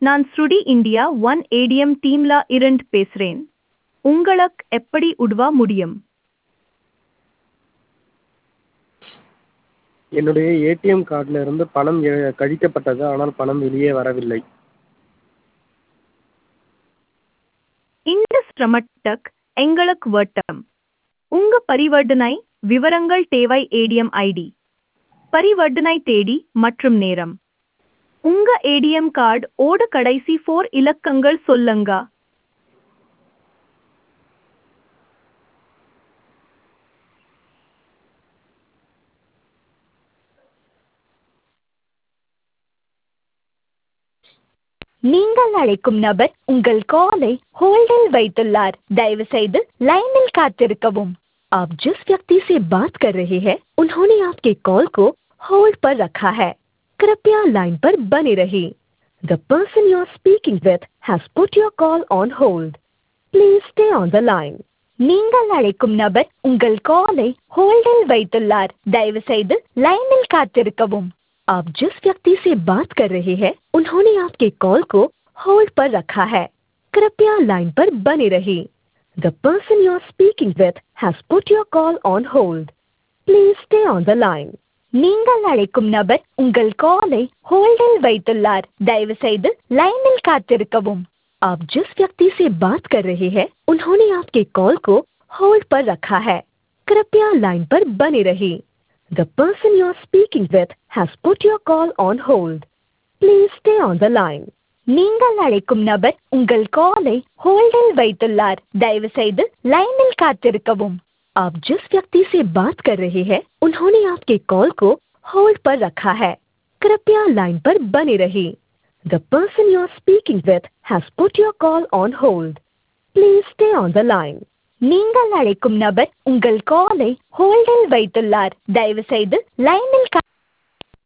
நான் ஸ்ருடி India one ATM டீம்ல இருந்து பேசுறேன் உங்களுக்கு எப்படி உதவ முடியும் என்னுடைய ஏடிஎம் கார்டில் இருந்து பணம் எ- கழிக்கப்பட்டது ஆனால் பணம் வெளியே வரவில்லை இந்த சிரமத்துக்கு எங்களுக்கு வட்டம் உங்க பரிவர்த்தனை விவரங்கள் தேவை ஏடிஎம் ஐடி பரிவர்த்தனை தேதி மற்றும் நேரம் உங்க ஏடிஎம் கார்டு ஓட கடைசி ஃபோர் இலக்கங்கள் சொல்லுங்க நீங்கள் அழைக்கும் நபர் உங்கள் காலை होल्डिल வைத்துள்ளார் दयவு செய்து लाइनिल காத்திருக்கவும் आप जिस व्यक्ति से बात कर रहे हैं उन्होंने आपके कॉल को होल्ड पर रखा है कृपया लाइन पर बने रहिए The person you are speaking with has put your call on hold. Please stay on the line. நீங்கள் அழைக்கும் நபர் உங்கள் காலை होल्डिल வைத்துள்ளார் दयவு செய்து लाइनिल காத்திருக்கவும் आप जिस व्यक्ति से बात कर रहे हैं उन्होंने आपके कॉल को होल्ड पर रखा है कृपया लाइन पर बने रहिए The person you are speaking with has put your call on hold. Please stay on the line. நீங்கள் அழைக்கும் நபர் உங்கள் காலை होल्डिल வைத்துள்ளார் दयவு செய்து लाइनिल காத்திருக்கவும் आप जिस व्यक्ति से बात कर रहे हैं उन्होंने आपके कॉल को होल्ड पर रखा है कृपया लाइन पर बने रहिए The person you are speaking with has put your call on hold. Please stay on the line. நீங்கள் அழைக்கும் நபர் உங்கள் காலை होल्डिल வைத்துள்ளார் दयவு செய்து लाइनिल காத்திருக்கவும் आप जिस व्यक्ति से बात कर रहे हैं उन्होंने आपके कॉल को होल्ड पर रखा है कृपया लाइन पर बने रहिए The person you are speaking with has put your call on hold. Please stay on the line. நீங்கள் அழைக்கும் நபர் உங்கள் காலை होल्डिल வைத்துள்ளார் दयவு செய்து लाइनिल